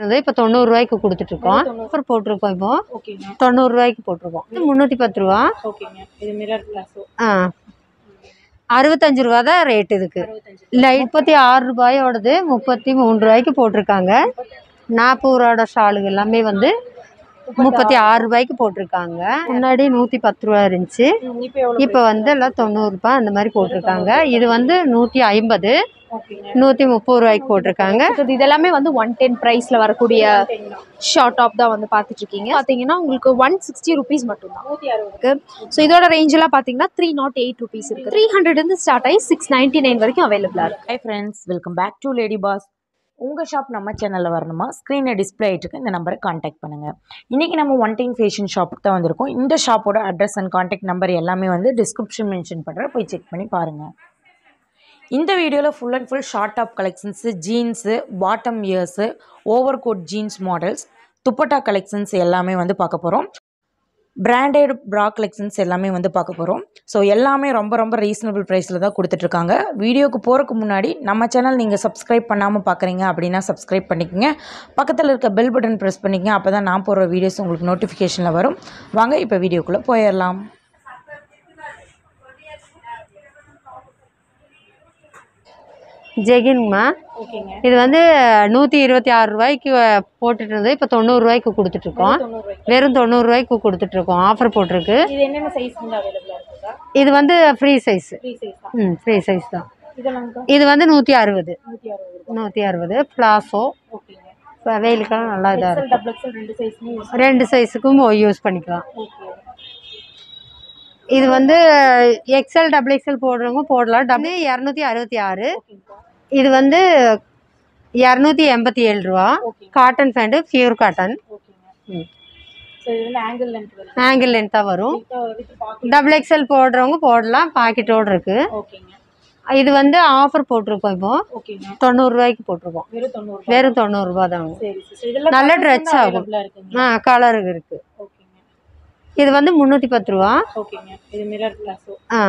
அது இப்போ தொண்ணூறுரூவாய்க்கு கொடுத்துட்ருக்கோம் ஆஃபர் போட்டிருக்கோம் இப்போ ஓகேங்க தொண்ணூறுரூவாய்க்கு போட்டிருக்கோம் இது முந்நூற்றி பத்து ரூபா ஓகேங்க இது மிரர் கிளாஸோ ஆ அறுபத்தஞ்சு ரூபா தான் ரேட் இதுக்கு அறுபத்தஞ்சு இல்லை முப்பத்தி ஆறு ரூபாயோடது முப்பத்தி மூணு ரூபாய்க்கு போட்டிருக்காங்க நாற்பது ரூபாயோட ஷாலுங்க எல்லாமே வந்து முப்பத்தி ஆறு ரூபாய்க்கு போட்டிருக்காங்க முன்னாடி நூற்றி பத்து ரூபா இருந்துச்சு இப்போ எவ்வளோ இப்போ வந்து எல்லாம் தொண்ணூறுரூபா அந்த மாதிரி போட்டிருக்காங்க இது வந்து நூற்றி ஐம்பது ஓகேங்க நூற்றி முப்பது ரூபாய்க்கு போட்டிருக்காங்க இது இதெல்லாமே வந்து ஒன் டென் ப்ரைஸில் வரக்கூடிய ஷார்ட் டாப் தான் வந்து பார்த்துட்டு இருக்கீங்க பார்த்தீங்கன்னா உங்களுக்கு ஒன் சிக்ஸ்டி ருபீஸ் மட்டும்தான் நூற்றி அறுபது ஸோ இதோட ரேஞ்ச் எல்லாம் பார்த்தீங்கன்னா த்ரீ நாட் எயிட் ருபீஸ் இருக்கு த்ரீ ஹண்ட்ரட்லேருந்து ஸ்டார்ட் ஆகி சிக்ஸ் நைன்டி நைன் வரைக்கும் அவைலபிளாக இருக்கு hi friends welcome back to lady boss உங்கள் ஷாப் நம்ம சேனலில் வரணுமா ஸ்க்ரீனில் டிஸ்பிளே ஆகிட்டு இந்த நம்பரை காண்டாக்ட் பண்ணுங்கள் இன்றைக்கி நம்ம ஒன் டைம் ஃபேஷன் ஷாப்புக்கு தான் வந்திருக்கோம் இந்த ஷாப்போட அட்ரஸ் அண்ட் காண்டாக்ட் நம்பர் எல்லாமே வந்து டிஸ்கிரிப்ஷன் மென்ஷன் பண்ணுறேன் போய் செக் பண்ணி பாருங்கள் இந்த வீடியோவில் full and full short top collections jeans bottom இயர்ஸு over coat jeans models dupatta collections எல்லாமே வந்து பார்க்க போகிறோம் பிராண்டட் ப்ரா கலெக்ஷன்ஸ் எல்லாமே வந்து பார்க்க போகிறோம் ஸோ எல்லாமே ரொம்ப ரொம்ப ரீசனபிள் ப்ரைஸில் தான் கொடுத்துட்ருக்காங்க வீடியோக்கு போகிறதுக்கு முன்னாடி நம்ம சேனல் நீங்கள் சப்ஸ்கிரைப் பண்ணாமல் பார்க்குறீங்க அப்படின்னா சப்ஸ்கிரைப் பண்ணிக்கங்க பக்கத்தில் இருக்க பெல் பட்டன் ப்ரெஸ் பண்ணிக்கங்க அப்போ தான் நான் போடுற வீடியோஸ் உங்களுக்கு நோட்டிஃபிகேஷனில் வரும் வாங்க இப்போ வீடியோக்குள்ளே போயிடலாம் ஜெகின்மா ஓகேங்க இது வந்து நூற்றி இருபத்தி ஆறு ரூபாய்க்கு போட்டுட்டு இருந்தது இப்போ தொண்ணூறுரூவாய்க்கு கொடுத்துட்ருக்கோம் தொண்ணூறுரூவாய்க்கு வெறும் தொண்ணூறுரூவாய்க்கு கொடுத்துட்ருக்கோம் ஆஃபர் போட்டிருக்கு இது என்னென்ன சைஸ் வந்து அவைலபிளாக இருக்குதா இது வந்து ஃப்ரீ சைஸ் த்ரீ சைஸ் தான் ம் ஃப்ரீ சைஸ் தான் இதெல்லாம்க்கா இது வந்து நூற்றி அறுபது நூற்றி அறுபது ரூபா நூற்றி அறுபது ப்ளாஸோ ஓகேங்க இப்போ வெயிலுக்கெல்லாம் நல்லா இதாக எக்ஸல் இருக்கும் டபுள் எக்ஸல் ரெண்டு சைஸ்மே யூஸ் ரெண்டு சைஸுக்கும் யூஸ் பண்ணிக்கலாம் ஓகே இது வந்து எக்ஸல் டபுள் எக்ஸல் போடுறவங்க போடலாம் டபுள் இரநூத்தி அறுபத்தி ஆறு ஓகேங்கக்கா இது வந்து இரநூத்தி எண்பத்தி ஏழு ரூபா okay cotton pant pure cotton ஓகேங்க ம். ஸோ இது வந்து ஆங்கிள் லென்த் வருது ஆங்கிள் லென்த்தாக வரும் வித் பாக்கெட் டபுள் எக்ஸல் போடுறவங்க போடலாம் பாக்கெட்டோடு இருக்குது ஓகேங்க இது வந்து ஆஃபர் போட்டிருக்கோம் இப்போ ஓகேங்க தொண்ணூறுரூவாய்க்கு போட்டிருக்கோம் வெறும் தொண்ணூறு வெறும் தொண்ணூறுரூபா தாங்க சரி சரி இதெல்லாம் நல்ல colours dress வந்து ஆகும். available ஆ இருக்குங்க ஆ கலருக்கு இருக்குது ஓகேங்க இது வந்து முந்நூற்றி பத்து ரூபா ஓகேங்க இது மிரர் கிளாஸோ ஆ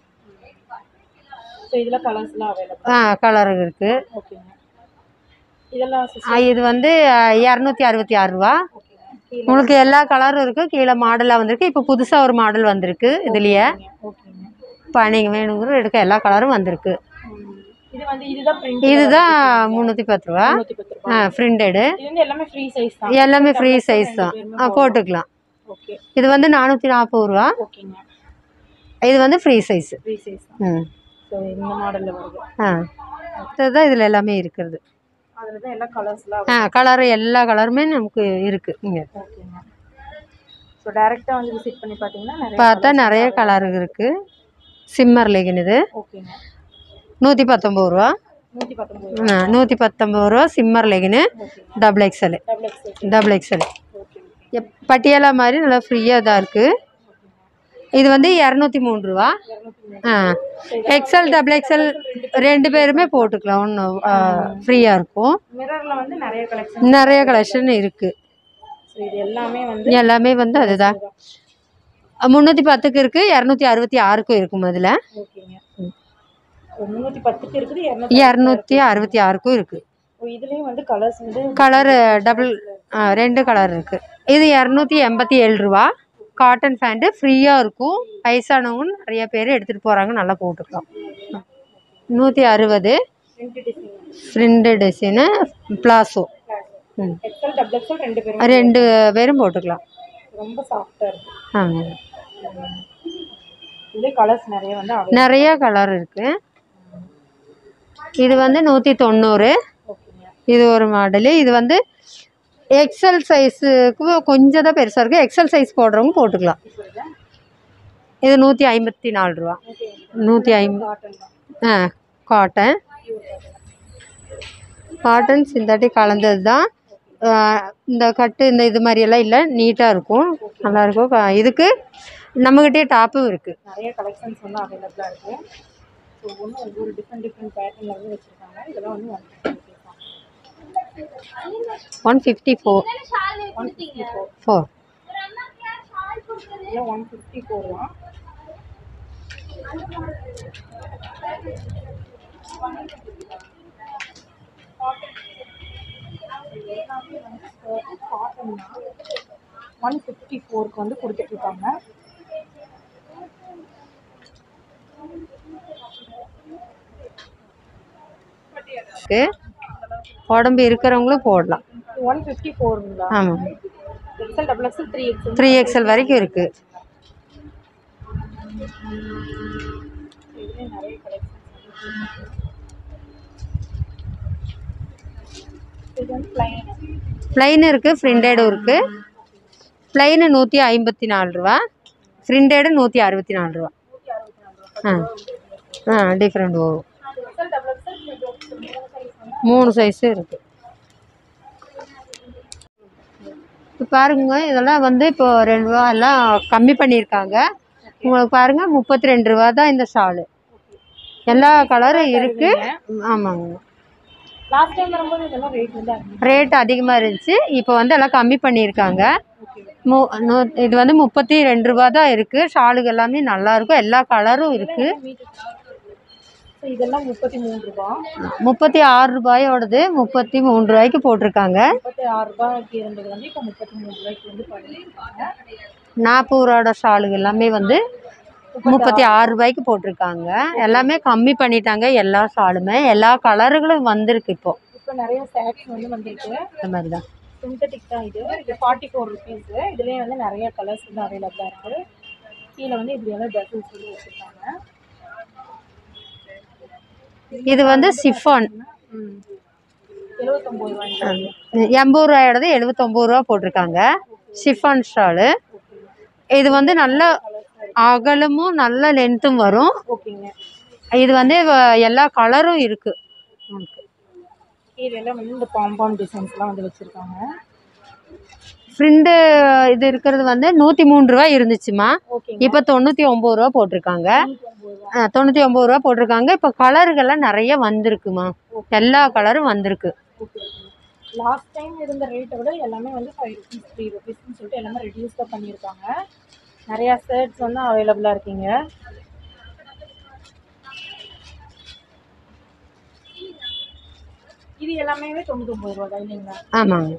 ஸோ இதில் கலர்ஸ்லாம் அவைலபிள் ஆ கலருக்கு இருக்குது ஓகேங்க இதெல்லாம் ஆ, இது வந்து இரநூத்தி அறுபத்தி ஆறு ரூபா ஓகேங்க கீழே உங்களுக்கு எல்லா கலரும் இருக்குது கீழே மாடலாக வந்திருக்கு இப்போ புதுசாக ஒரு மாடல் வந்திருக்கு இதுலேயே ஓகேங்க இப்போ நீங்கள் வேணுங்கிற எடுக்க எல்லா கலரும் வந்திருக்கு ம். இது வந்து இதுதான் பிரிண்ட் இதுதான் முந்நூற்றி பத்து ரூபா நூற்றி பத்து ரூபா ஆ பிரிண்டடு இது வந்து எல்லாமே ஃப்ரீ சைஸ் தான் எல்லாமே ஃப்ரீ சைஸ் தான் ஆ போட்டுக்கலாம் ஓகே இது வந்து நானூற்றி நாற்பது ரூபா ஓகேங்க இது வந்து ஃப்ரீ சைஸ் ஃப்ரீ சைஸ் தான் ம் ஸோ இந்த மாடலில் வருது ஆ இதுதான் இதில் எல்லாமே இருக்கிறது அதில் தான் எல்லா கலர்ஸ்லாம் ஆ கலர் எல்லா கலருமே நமக்கு இருக்குது இங்கே ஓகேங்க ஸோ டேரெக்டாக வந்து விசிட் பண்ணி பார்த்தீங்கன்னா நிறைய பார்த்தா நிறைய கலர் இருக்குது சிம்மர் லெகின் இது ஓகேங்க நூற்றி பத்தொம்பது ரூபா நூற்றி பத்தொம்பது ஆ நூற்றி பத்தொம்பது ரூபா சிம்மர் லெகின்னு ஓகேங்க double XL double X double XL okay okay Patiala மாதிரி நல்லா ஃப்ரீயாக தான் இருக்குது இது வந்து இரநூத்தி மூணு ரூபா ஆ எக்ஸல் டபுள் எக்ஸல் ரெண்டு பேருமே போட்டுக்கலாம் ஒன்றும் ஃப்ரீயாக இருக்கும் மிரரில் வந்து நிறைய கலெக்ஷன் நிறைய கலெக்ஷன் இருக்குது ஸோ இது எல்லாமே வந்து எல்லாமே வந்து அதுதான் முந்நூற்றி பத்துக்கு இருக்குது இரநூத்தி அறுபத்தி ஆறுக்கும் இருக்கும் அதில் ஓகேங்க முந்நூற்றி பத்துக்கு இருக்குது இரநூத்தி இரநூத்தி அறுபத்தி ஆறுக்கும் இருக்குது இதுலேயும் வந்து கலர்ஸ் வந்து கலரு டபுள் ரெண்டு கலர் இருக்குது இது இரநூத்தி எண்பத்தி ஏழு ரூபா காட்டன் பேண்ட்டு ஃப்ரீயாக இருக்கும் வயசானவங்க நிறைய பேர் எடுத்துகிட்டு போகிறாங்க நல்லா போட்டுக்கலாம் நூற்றி அறுபது print design print design palazzo ம் எக்ஸல் டபுள் எக்ஸல் ரெண்டு பேரும் ரெண்டு பேரும் போட்டுக்கலாம் ரொம்ப சாஃப்டாக இருக்கு ஆமாம் இதுலேயே கலர்ஸ் நிறைய வந்து available. நிறைய கலர் இருக்குது இது வந்து நூற்றி தொண்ணூறு ஓகேங்க இது ஒரு மாடலு இது வந்து எக்ஸல் சைஸுக்கு கொஞ்சம் தான் பெருசாக இருக்குது எக்ஸல் சைஸ் போடுறவங்க போட்டுக்கலாம் இது நூற்றி ஐம்பத்தி நாலு ரூபா நூற்றி ஐம்பது காட்டன் தான் ஆ காட்டன் காட்டன் சிந்தாட்டிக் கலந்தது தான் இந்த கட்டு இந்த இது மாதிரியெல்லாம் இல்லை நீட்டாக இருக்கும் நல்லாயிருக்கும் க- இதுக்கு நம்மக்கிட்டே டாப்பும் இருக்குது நிறைய கலெக்ஷன்ஸ் வந்து அவைலபிளாக இருக்கு ஸோ ஒவ்வொன்றும் ஒவ்வொரு டிஃப்ரெண்ட் டிஃப்ரெண்ட் பேட்டர்னில் வந்து வச்சுருக்காங்க இதெல்லாம் வந்து one fifty one fifty four four one fifty four four இதெல்லாம் ஒன் ஃபிஃப்டி ஃபோர் தான் காட்டன் ஒன் ஃபிஃப்டி ஃபோருக்கு வந்து கொடுத்துட்ருக்காங்க இருக்கு உடம்பு இருக்கிறவங்களும் போடலாம் ஒன் ஃபிஃப்டி ஃபோருங்களா ஆமாம் XL double XL three XL three XL வரைக்கும் இருக்குது இதுலேயே நிறைய கலெக்ஷன்ஸ் இது வந்து பிளைன் ப்ளைன் இருக்குது ஃப்ரிண்டடும் இருக்குது ப்ளைனு நூற்றி ஐம்பத்தி நாலு ரூபா ஃப்ரிண்டடு நூற்றி அறுபத்தி நாலு ரூபா ஆ ஆ டிஃப்ரெண்ட் வரும் எக்ஸல் டபுள் எக்ஸல் மூணு சைஸு இருக்குது இப்போ பாருங்க இதெல்லாம் வந்து இப்போ ரெண்டு ரூபா எல்லாம் கம்மி பண்ணியிருக்காங்க உங்களுக்கு பாருங்க முப்பத்தி ரெண்டு ரூபா தான் இந்த ஷாலு எல்லா கலரும் இருக்குது ஆமாங்க லாஸ்ட் டைம் வரும்போது இதெல்லாம் ரேட் வந்து அதிகம் ரேட் அதிகமாக இருந்துச்சு இப்போ வந்து எல்லாம் கம்மி பண்ணியிருக்காங்க மு நூ இது வந்து முப்பத்தி ரெண்டு ரூபா தான் இருக்குது ஷாலுக்கு எல்லாமே நல்லா இருக்கும் எல்லா கலரும் இருக்குது ஸோ இதெல்லாம் முப்பத்தி மூணு ரூபா முப்பத்தி ஆறு ரூபாயோடது முப்பத்தி மூணு ரூபாய்க்கு போட்டிருக்காங்க முப்பத்தி ஆறு ரூபாய்க்கு இருந்தது வந்து இப்போ முப்பத்தி மூணு ரூபாய்க்கு வந்து பண்ணியிருக்காங்க நாற்பது ரூபாயோட ஷாலுக்கு எல்லாமே வந்து முப்பத்தி ஆறு ரூபாய்க்கு போட்டிருக்காங்க எல்லாமே கம்மி பண்ணிட்டாங்க எல்லா ஷாலுமே எல்லா கலர்களும் வந்திருக்கு இப்போ இப்போ நிறைய சேட்ஸ் வந்து வந்திருக்கு இந்த மாதிரி தான் சிந்தட்டிக் தான் இது இது ஃபார்ட்டி ஃபோர் ருபீஸு இதுலேயே வந்து நிறைய கலர்ஸ் வந்து அவைலபிளாக இருக்குது கீழே வந்து இப்படி வந்து ட்ரெஸ்ஸஸ் வந்து வச்சுருக்காங்க இது வந்து சிஃபான் ம் எழுபத்தொம்போது ரூபாய்ங்க எண்பது ரூபாயோடது எழுபத்தொம்பது ரூபா போட்டிருக்காங்க ஷிஃபான் ஷாலு இது வந்து நல்ல அகலமும் நல்ல லென்த்தும் வரும் ஓகேங்க இது வந்து வ- எல்லா கலரும் இருக்குது கீழெல்லாம் வந்து இந்த பாம்பாம் டிசைன்ஸ்லாம் வந்து வச்சுருக்காங்க ஃப்ரிண்டு இது இருக்கிறது வந்து நூற்றி மூணு ரூபா இருந்துச்சுமா ஓகேங்க இப்போ தொண்ணூற்றி ஒம்பது ரூபா போட்டிருக்காங்க ஒம்பது ரூபா ஆ, தொண்ணூற்றி ஒம்பது ரூபா போட்டிருக்காங்க இப்போ கலர்கள்லாம் நிறைய வந்திருக்குமா எல்லா கலரும் வந்திருக்கு ஓகே லாஸ்ட் டைம் இருந்த ரேட்டை விட எல்லாமே வந்து ஃபைவ் ருபீஸ் த்ரீ ருபீஸ்னு சொல்லிட்டு எல்லாமே ரெடியூஸ் தான் பண்ணியிருக்காங்க நிறையா ஷர்ட்ஸ் வந்து அவைலபிளாக இருக்கீங்க இது எல்லாமே தொண்ணூத்தொம்பது ரூபா தான் இல்லைங்களா ஆமாங்க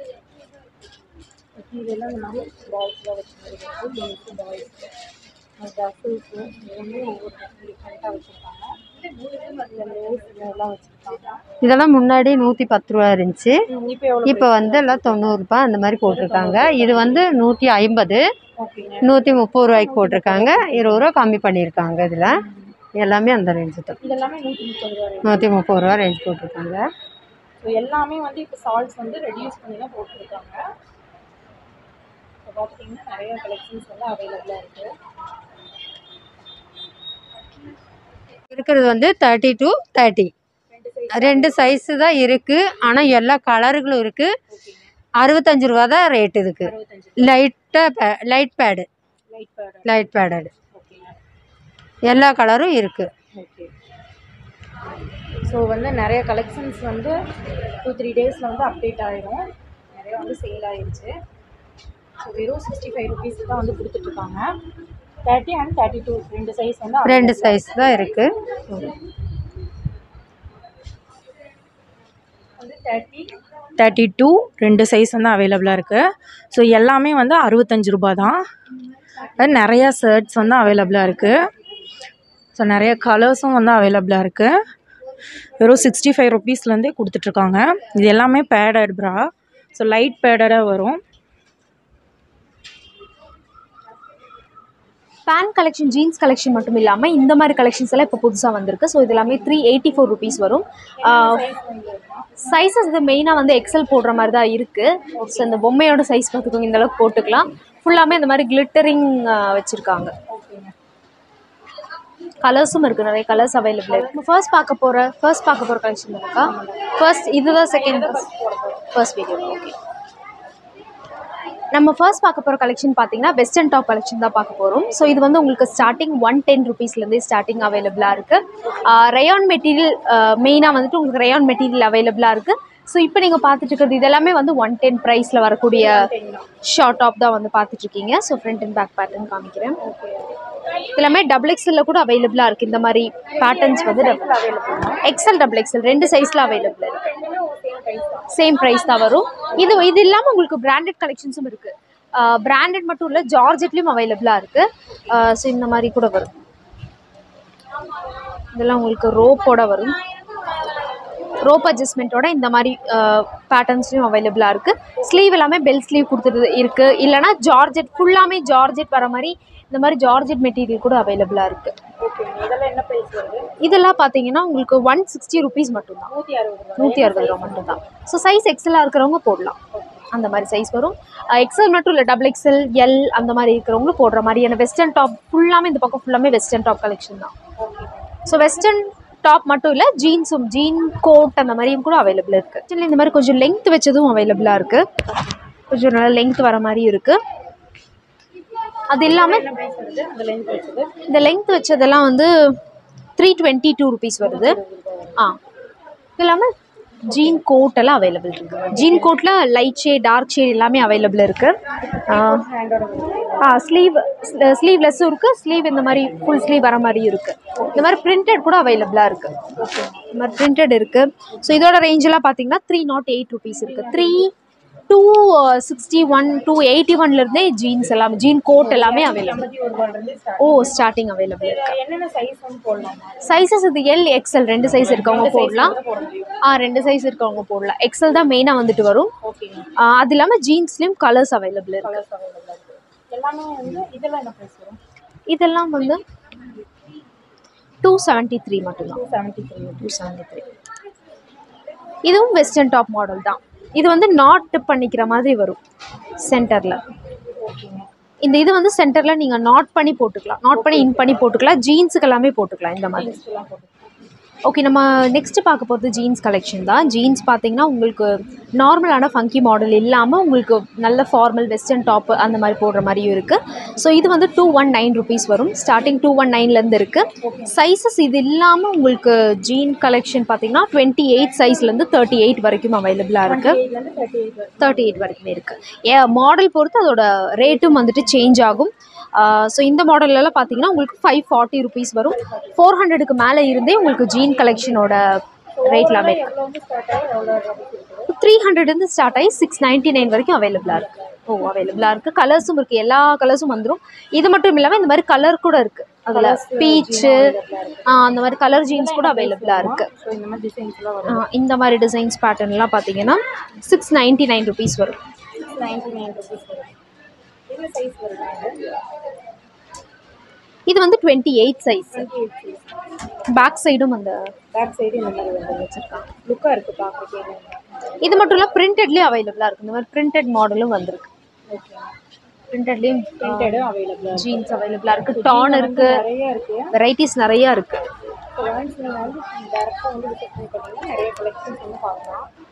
இது எல்லாம் இந்த மாதிரி பாய்ஸ்லாம் வச்சுருக்காங்க கேர்ள்ஸு பாய்ஸ் டஃபிள்ஸு எல்லாமே ஒவ்வொரு டிஃப்ரெண்ட்டாக வச்சுருக்காங்க எல்லாம் வச்சுருக்காங்க இதெல்லாம் முன்னாடி நூற்றி பத்து ரூபா இருந்துச்சு இப்போ எவ்வளோ இப்போ வந்து எல்லாம் தொண்ணூறுரூபா அந்த மாதிரி போட்டிருக்காங்க இது வந்து நூற்றி ஐம்பது ஓகேங்க நூற்றி முப்பது ரூபாய்க்கு போட்டிருக்காங்க இருபது ரூபா கம்மி பண்ணியிருக்காங்க இதில் எல்லாமே அந்த ரேஞ்சு தான் இது எல்லாமே நூற்றி முப்பது ரூபா ரேட் நூற்றி முப்பது ரூபா ரேஞ்ச் போட்டிருக்காங்க ஸோ எல்லாமே வந்து இப்போ சால்ட்ஸ் வந்து ரெடியூஸ் பண்ணி தான் போட்டிருக்காங்க இப்போ பார்த்துட்டிங்கன்னா நிறைய கலெக்ஷன்ஸ் வந்து அவைலபிளாக இருக்குது இருக்கிறது வந்து தேர்ட்டி டு தேர்ட்டி ரெண்டு சைஸு தான் இருக்குது ஆனால் எல்லா கலர்களும் இருக்குது அறுபத்தஞ்சு ரூபா தான் ரேட் இதுக்கு அறுபத்தஞ்சு லைட்டாக light pad light pad light padded ஓகேங்க எல்லா கலரும் இருக்குது ஓகே ஸோ வந்து நிறைய கலெக்ஷன்ஸ் வந்து டூ த்ரீ டேஸில் வந்து அப்டேட் ஆயிரும் நிறைய வந்து சேல் ஆயிருச்சு ஸோ வெறும் சிக்ஸ்டி ஃபைவ் ருபீஸ் தான் வந்து கொடுத்துட்ருக்காங்க தேர்ட்டி அண்ட் தேர்ட்டி டூ ரெண்டு சைஸ் வந்து ரெண்டு சைஸ் தான் இருக்குது வந்து தேர்ட்டி தேர்ட்டி டூ ரெண்டு சைஸ் வந்து அவைலபிளாக இருக்குது ஸோ எல்லாமே வந்து அறுபத்தஞ்சு ரூபா தான் அது நிறையா ஷர்ட்ஸ் வந்து அவைலபிளாக இருக்குது ஸோ நிறைய கலர்ஸும் வந்து அவைலபிளாக இருக்குது வெறும் சிக்ஸ்டி ஃபைவ் ருபீஸ்லேருந்தே கொடுத்துட்ருக்காங்க இது எல்லாமே பேடட் ப்ரா ஸோ லைட் பேடடாக வரும் பேண்ட் கலெக்ஷன் ஜீன்ஸ் கலெக்ஷன் மட்டும் இல்லாமல் இந்த மாதிரி கலெக்ஷன்ஸ் எல்லாம் இப்போ புதுசாக வந்திருக்கு ஸோ இது எல்லாமே த்ரீ எயிட்டி ஃபோர் ருபீஸ் வரும் சைஸஸ் இது மெயினாக வந்து எக்ஸல் போடுற மாதிரி தான் இருக்குது ஸோ இந்த பொம்மையோட சைஸ் பார்த்துக்கோங்க இந்த அளவுக்கு போட்டுக்கலாம் ஃபுல்லாமே இந்த மாதிரி கிளிட்டரிங் வச்சுருக்காங்க கலர்ஸும் இருக்குது நிறைய கலர்ஸ் அவைலபிள் இருக்குது ஃபர்ஸ்ட் பார்க்க போகிற ஃபர்ஸ்ட் பார்க்க போகிற கலெக்ஷன் இருக்கா ஃபர்ஸ்ட் இதுதான் செகண்ட் ஃபர்ஸ்ட் வீடியோ ஓகே நம்ம ஃபர்ஸ்ட் பார்க்க போகிற கலெக்ஷன் பார்த்தீங்கன்னா வெஸ்டர்ன் டாப் கலெக்ஷன் தான் பார்க்க போகிறோம் ஸோ இது வந்து உங்களுக்கு ஸ்டார்டிங் ஒன் டென் ருபீஸ்லேருந்தே ஸ்டார்டிங் அவைலபிளாக இருக்குது ரயான் மெட்டீரியல் மெயினாக வந்துட்டு உங்களுக்கு ரயான் மெட்டீரியல் அவைலபிளாக இருக்குது ஸோ இப்போ நீங்கள் பார்த்துட்டு இருக்கிறது இதெல்லாமே வந்து ஒன் டென் ப்ரைஸில் வரக்கூடிய ஷார்ட் டாப் தான் வந்து பார்த்துட்ருக்கீங்க so front and back pattern காமிக்கிறேன் எல்லாமே டபுள் எக்ஸலில் கூட அவைலபிளாக இருக்குது இந்த மாதிரி பேட்டர்ன்ஸ் வந்து எக்ஸல் டபுள் எக்ஸல் ரெண்டு சைஸில் அவைலபிளாக இருக்குது சேம் ப்ரைஸ் தான் வரும் இது இது இல்லாமல் உங்களுக்கு பிராண்டட் கலெக்ஷன்ஸும் இருக்குது பிராண்டட் மட்டும் இல்லை ஜார்ஜெட்லேயும் அவைலபிளாக இருக்குது ஸோ இந்த மாதிரி கூட வரும் இதெல்லாம் உங்களுக்கு ரோப்போட வரும் ரோப் அட்ஜஸ்ட்மெண்ட்டோட இந்த மாதிரி பேட்டர்ன்ஸ்லையும் அவைலபிளாக இருக்குது ஸ்லீவ் எல்லாமே பெல் ஸ்லீவ் கொடுத்துட்டு இருக்குது இல்லைனா ஜார்ஜெட் ஃபுல்லாமே ஜார்ஜெட் வர மாதிரி இந்த மாதிரி ஜார்ஜெட் மெட்டீரியல் கூட அவைலபிளாக இருக்குது இதெல்லாம் என்ன ப்ரைஸ் வருது இதெல்லாம் பார்த்தீங்கன்னா உங்களுக்கு ஒன் சிக்ஸ்டி ருபீஸ் மட்டும்தான் நூற்றி அறுபது நூற்றி அறுபது ரூபா மட்டும்தான் ஸோ சைஸ் எக்ஸலாக இருக்கிறவங்க போடலாம் அந்த மாதிரி சைஸ் வரும் எக்ஸல் மட்டும் இல்லை டபுள் எக்ஸல் எல் அந்த மாதிரி இருக்கிறவங்களும் போடுற மாதிரியான வெஸ்டர்ன் டாப் ஃபுல்லாமே இந்த பக்கம் ஃபுல்லாமே வெஸ்டர்ன் டாப் கலெக்ஷன் தான் ஸோ வெஸ்டர்ன் டாப் மட்டும் இல்லை ஜீன்ஸும் ஜீன் கோட் அந்த மாதிரியும் கூட அவைலபிள் இருக்குது ஆக்சுவலி இந்த மாதிரி கொஞ்சம் லெங்த் வச்சதும் அவைலபிளாக இருக்குது கொஞ்சம் நல்லா லெங்த் வர மாதிரி இருக்குது அது இல்லாமல் இந்த லெங்த் வச்சதெல்லாம் வந்து த்ரீ டுவெண்ட்டி டூ ருபீஸ் வருது ஆ இது இல்லாமல் ஜீன் கோட் எல்லாம் அவைலபிள் இருக்குது ஜீன் கோட்டில் லைட் ஷேட் டார்க் ஷேட் எல்லாமே அவைலபிள் இருக்குது ஆ ஸ்லீவ் ஸ்லீவ்லெஸ்ஸும் இருக்குது ஸ்லீவ் இந்த மாதிரி ஃபுல் ஸ்லீவ் வர மாதிரியும் இருக்குது இந்த மாதிரி பிரிண்டட் கூட அவைலபிளாக இருக்குது இந்த மாதிரி பிரிண்டட் இருக்குது ஸோ இதோட ரேஞ்செல்லாம் பார்த்தீங்கன்னா த்ரீ நாட் எயிட் ருபீஸ் இருக்குது three two sixty one two eighty ஒன்லேருந்தே ஜீன்ஸ் எல்லாமே ஜீன் கோட் எல்லாமே அவைலபிள் ஓ ஸ்டார்டிங் அவைலபிள் இருக்குது என்னென்ன சைஸ் வந்து போடலாம் சைஸஸ் இது எல் எக்ஸ்எல் ரெண்டு சைஸ் இருக்கவங்க போடலாம் ஆ ரெண்டு சைஸ் இருக்கவங்க போடலாம் எக்ஸ்எல் தான் மெயினாக வந்துட்டு வரும் ஓகேங்க ஆ, அது இல்லாமல் ஜீன்ஸ்லேயும் கலர்ஸ் அவைலபிள் இருக்கு எல்லாமே வந்து இதெல்லாம் என்ன ப்ரைஸ் வரும் இதெல்லாம் வந்து டூ செவன்ட்டி த்ரீ மட்டும்தான் seventy three two seventy three இதுவும் வெஸ்டர்ன் டாப் மாடல் தான் இது வந்து நாட் பண்ணிக்கிற மாதிரி வரும் சென்டரில் இந்த இது வந்து சென்டரில் நீங்கள் நாட் பண்ணி போட்டுக்கலாம் நாட் பண்ணி இன் பண்ணி போட்டுக்கலாம் ஜீன்ஸுக்கு எல்லாமே போட்டுக்கலாம் இந்த மாதிரி ஓகே நம்ம நெக்ஸ்ட் பார்க்க போகிறது ஜீன்ஸ் கலெக்ஷன் தான் ஜீன்ஸ் பார்த்தீங்கன்னா உங்களுக்கு நார்மலான ஃபங்கி மாடல் இல்லாமல் உங்களுக்கு நல்ல ஃபார்மல் வெஸ்டர்ன் டாப் அந்த மாதிரி போடுற மாதிரியும் இருக்குது ஸோ இது வந்து டூ ஒன் நைன் ருபீஸ் வரும் ஸ்டார்டிங் டூ ஒன் நைன்லேருந்து இருக்குது சைஸஸ் இது இல்லாமல் உங்களுக்கு ஜீன் கலெக்ஷன் பார்த்தீங்கன்னா டுவெண்ட்டி எயிட் சைஸ்லேருந்து தேர்ட்டி எயிட் வரைக்கும் அவைலபிளாக இருக்குது தேர்ட்டி எயிட் வரைக்குமே இருக்குது ஏ மாடல் பொறுத்து அதோட ரேட்டும் வந்துட்டு சேஞ்ச் ஆகும் ஸோ இந்த மாடல்லலாம் பார்த்தீங்கன்னா உங்களுக்கு ஃபைவ் ஃபார்ட்டி ருபீஸ் வரும் ஃபோர் ஹண்ட்ரடுக்கு மேலே இருந்தே உங்களுக்கு ஜீன் கலெக்ஷனோட ரேட் எல்லாமே த்ரீ ஹண்ட்ரட்லேருந்து ஸ்டார்ட் ஆகி சிக்ஸ் நைன்ட்டி நைன் வரைக்கும் அவைலபிளாக இருக்குது ஓ அவைலபிளாக இருக்குது கலர்ஸும் இருக்குது எல்லா கலர்ஸும் வந்துடும் இது மட்டும் இல்லாமல் இந்த மாதிரி கலர் கூட இருக்குது அதில் பீச்சு அந்த மாதிரி கலர் ஜீன்ஸ் கூட அவைலபிளாக இருக்குது ஸோ இந்த மாதிரி டிசைன்ஸ்லாம் வரும் ஆ, இந்த மாதிரி டிசைன்ஸ் பேட்டர்ன்லாம் பார்த்தீங்கன்னா சிக்ஸ் நைன்ட்டி நைன் ருபீஸ் வரும் நைன்டி நைன் ருபீஸ் வரும் என்ன சைஸ் வருது இது வந்து டுவெண்ட்டி எயிட் சைஸ் பேக் சைடும் அந்த பேக் சைடு இந்த மாதிரி வந்து வச்சுருக்காங்க லுக்காக இருக்குது பார்க்குறதுக்கு இது மட்டும் இல்லை பிரிண்டட்லேயே அவைலபிளாக இருக்குது இந்த மாதிரி பிரிண்டட் மாடலும் வந்திருக்கு ஓகே பிரிண்டட்லேயும் பிரிண்டடும் அவைலபிளாக ஜீன்ஸ் அவைலபிளாக இருக்குது டான் இருக்குது நிறைய இருக்குது வெரைட்டிஸ் நிறையா இருக்குது ஸோ ஒன்ஸ் நீங்கள் வந்து டேரெக்டாக வந்து விசிட் பண்ணி பார்த்தீங்கன்னா நிறைய கலெக்ஷன்ஸ் வந்து பார்க்கலாம்